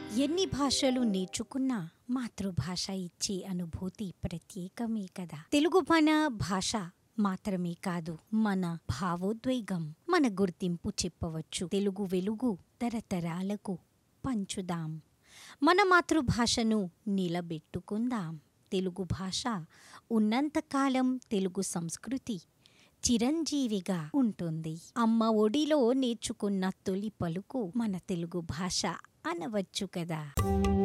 ఎన్ని భాషలు నేర్చుకున్నా మాతృభాష ఇచ్చే అనుభూతి ప్రత్యేకమే కదా తెలుగు మన భాష మాత్రమే కాదు మన భావోద్వేగం మన గుర్తింపు చెప్పవచ్చు తెలుగు వెలుగు తరతరాలకు పంచుదాం మన మాతృభాషను నిలబెట్టుకుందాం తెలుగు భాష ఉన్నంతకాలం తెలుగు సంస్కృతి చిరంజీవిగా ఉంటుంది అమ్మ ఒడిలో నేర్చుకున్న తొలి పలుకు మన తెలుగు భాష అనవచ్చు కదా